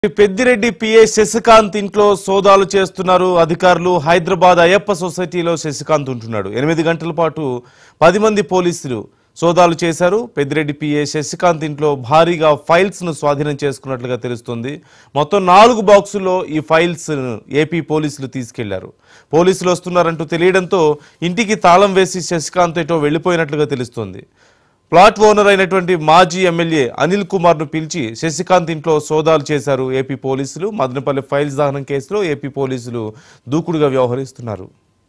Peddireddy PA Sasikanth ఇంట్లో సోదాలు చేస్తున్నారు అధికారులు హైదరాబాద్ అయ్యప్ప సొసైటీలో శశికాంత్ ఉంటున్నాడు ఎనిమిది గంటల పాటు పది మంది పోలీసులు సోదాలు చేశారు పెద్దిరెడ్డి పిఏ శశికాంత్ ఇంట్లో భారీగా ఫైల్స్ ను స్వాధీనం చేసుకున్నట్లుగా తెలుస్తుంది మొత్తం నాలుగు బాక్సుల్లో ఈ ఫైల్స్ ఏపీ పోలీసులు తీసుకెళ్లారు పోలీసులు వస్తున్నారంటూ తెలియడంతో ఇంటికి తాళం వేసి శశికాంత్ ఎటో వెళ్లిపోయినట్లుగా తెలుస్తోంది ప్లాట్ ఓనర్ అయినటువంటి మాజీ ఎమ్మెల్యే అనిల్ కుమార్ ను పిలిచి శశికాంత్ ఇంట్లో సోదాలు చేశారు ఏపీ పోలీసులు మదనపల్లి ఫైల్స్ దహనం కేసులో ఏపీ పోలీసులు దూకుడుగా వ్యవహరిస్తున్నారు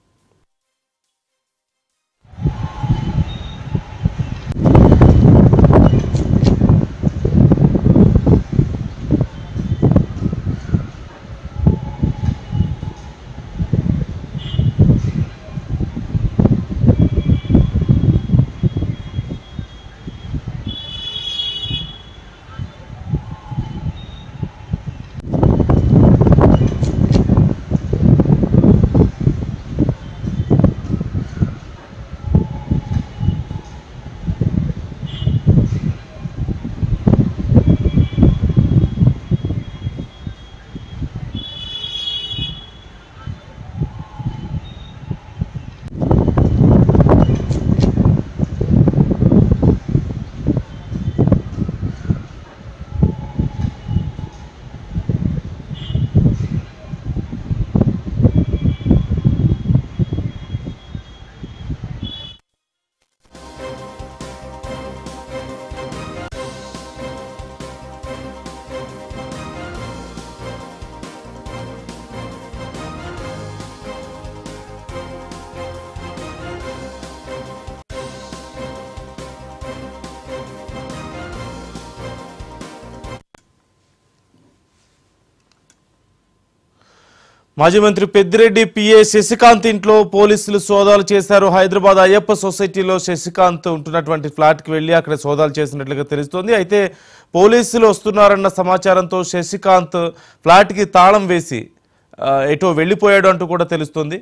మాజీ మంత్రి పెద్దిరెడ్డి పిఏ శశికాంత్ ఇంట్లో పోలీసులు సోదాలు చేశారు హైదరాబాద్ అయ్యప్ప సొసైటీలో శశికాంత్ ఉంటున్నటువంటి ఫ్లాట్కి వెళ్లి అక్కడ సోదాలు చేసినట్లుగా తెలుస్తోంది అయితే పోలీసులు వస్తున్నారన్న సమాచారంతో శశికాంత్ ఫ్లాట్కి తాళం వేసి ఆ, ఎటో వెళ్ళిపోయాడు అంటూ కూడా తెలుస్తోంది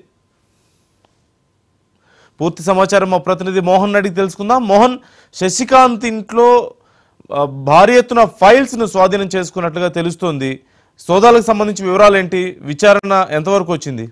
పూర్తి సమాచారం మా ప్రతినిధి మోహన్ అడిగి తెలుసుకుందాం మోహన్ శశికాంత్ ఇంట్లో ఆ, భారీ ఎత్తున ఫైల్స్ ను స్వాధీనం చేసుకున్నట్లుగా తెలుస్తోంది సోదాలకు సంబంధించి వివరాలు ఏంటి విచారణ ఎంతవరకు వచ్చింది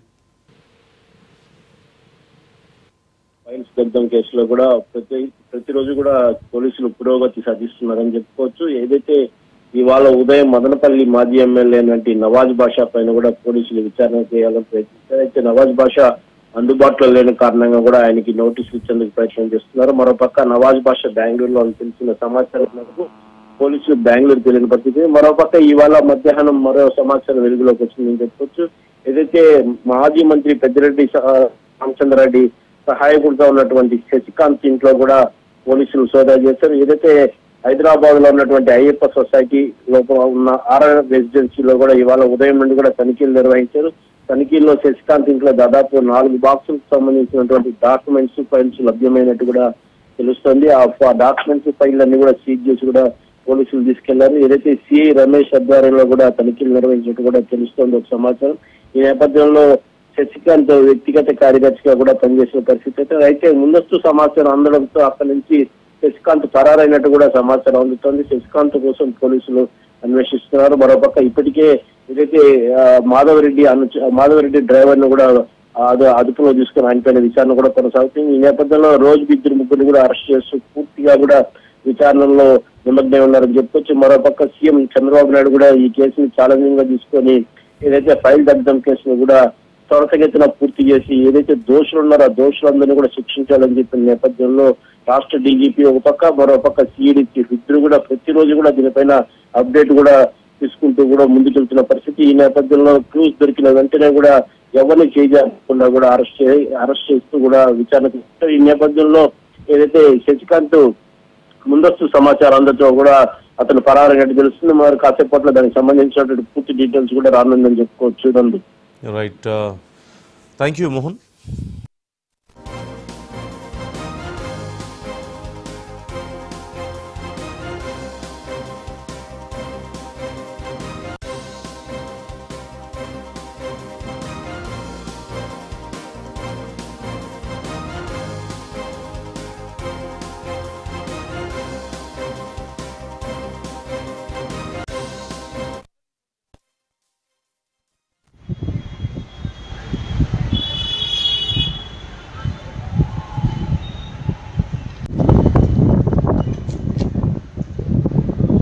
ఫైల్స్ దగ్ధం కేసులో కూడా ప్రతి ప్రతిరోజు కూడా పోలీసులు పురోగతి సాధిస్తున్నారని చెప్పుకోవచ్చు ఏదైతే ఇవాళ ఉదయం మదనపల్లి మాజీ ఎమ్మెల్యే అయినటువంటి నవాజ్ బాషా పైన కూడా పోలీసులు విచారణ చేయాలని ప్రయత్నించారు అయితే నవాజ్ బాషా అందుబాటులో లేని కారణంగా కూడా ఆయనకి నోటీసులు ఇచ్చేందుకు ప్రయత్నం చేస్తున్నారు మరోపక్క నవాజ్ బాషా బెంగళూరులో అని తెలిసిన సమాచారం మేరకు పోలీసులు బెంగళూరు తెలియని పరిస్థితి మరోపక్క ఇవాళ మధ్యాహ్నం మరో సమాచారం వెలుగులోకి వచ్చిందని చెప్పుకోవచ్చు ఏదైతే మాజీ మంత్రి పెద్దిరెడ్డి స- రామచంద్రారెడ్డి సహాయకుడిగా ఉన్నటువంటి శశికాంత్ ఇంట్లో కూడా పోలీసులు సోదా చేశారు ఏదైతే హైదరాబాద్ లో ఉన్నటువంటి అయ్యప్ప సొసైటీ లోపల ఉన్న ఆర్ఆర్ రెసిడెన్సీలో కూడా ఇవాళ ఉదయం నుండి కూడా తనిఖీలు నిర్వహించారు తనిఖీల్లో శశికాంత్ ఇంట్లో దాదాపు నాలుగు బాక్సులకు సంబంధించినటువంటి డాక్యుమెంట్స్ ఫైల్స్ లభ్యమైనట్టు కూడా తెలుస్తోంది ఆ డాక్యుమెంట్స్ ఫైల్ అన్ని కూడా సీజ్ చేసి కూడా పోలీసులు తీసుకెళ్లారు ఏదైతే సిఐ రమేష్ ఆధ్వర్యంలో కూడా తనిఖీలు నిర్వహించినట్టు కూడా తెలుస్తోంది ఒక సమాచారం ఈ నేపథ్యంలో శశికాంత్ వ్యక్తిగత కార్యదర్శిగా కూడా పనిచేసిన పరిస్థితి అయితే అయితే ముందస్తు సమాచారం అందడంతో అక్కడి నుంచి శశికాంత్ పరారైనట్టు కూడా సమాచారం అందుతోంది శశికాంత్ కోసం పోలీసులు అన్వేషిస్తున్నారు మరోపక్క ఇప్పటికే ఏదైతే ఆ, మాధవరెడ్డి అను మాధవరెడ్డి డ్రైవర్ ను కూడా అది అదుపులో తీసుకుని ఆయన పైన విచారణ కూడా కొనసాగుతుంది ఈ నేపథ్యంలో రోజు ఇద్దరు ముగ్గురు కూడా అరెస్ట్ చేస్తూ పూర్తిగా కూడా విచారణలో నిమగ్నమై ఉన్నారని చెప్పుకోవచ్చు మరోపక్క సీఎం చంద్రబాబు నాయుడు కూడా ఈ కేసుని ఛాలెంజింగ్ గా తీసుకొని ఏదైతే ఫైల్ దగ్ధం కేసును కూడా త్వరతగతిన పూర్తి చేసి ఏదైతే దోషులు ఉన్నారో ఆ దోషులందరినీ కూడా శిక్షించాలని చెప్పిన నేపథ్యంలో రాష్ట్ర డీజీపీ ఒక పక్క మరో పక్క సిఈడి చీఫ్ ఇద్దరు కూడా ప్రతిరోజు కూడా దీనిపైన అప్డేట్ కూడా తీసుకుంటూ కూడా ముందుకెళ్తున్న పరిస్థితి ఈ నేపథ్యంలో క్లూస్ దొరికిన వెంటనే కూడా ఎవరిని చేయకుండా కూడా అరెస్ట్ చే అరెస్ట్ చేస్తూ కూడా విచారణ చేస్తారు. ఈ నేపథ్యంలో ఏదైతే శశికాంత్ ముందస్తు సమాచారం అందరితో కూడా అతను పరారైనట్టు తెలుస్తుంది మరి కాసేపట్లో దానికి సంబంధించినటువంటి పూర్తి డీటెయిల్స్ కూడా రానుందని చెప్పుకోవచ్చు నందు రైట్ థ్యాంక్ యూ మోహన్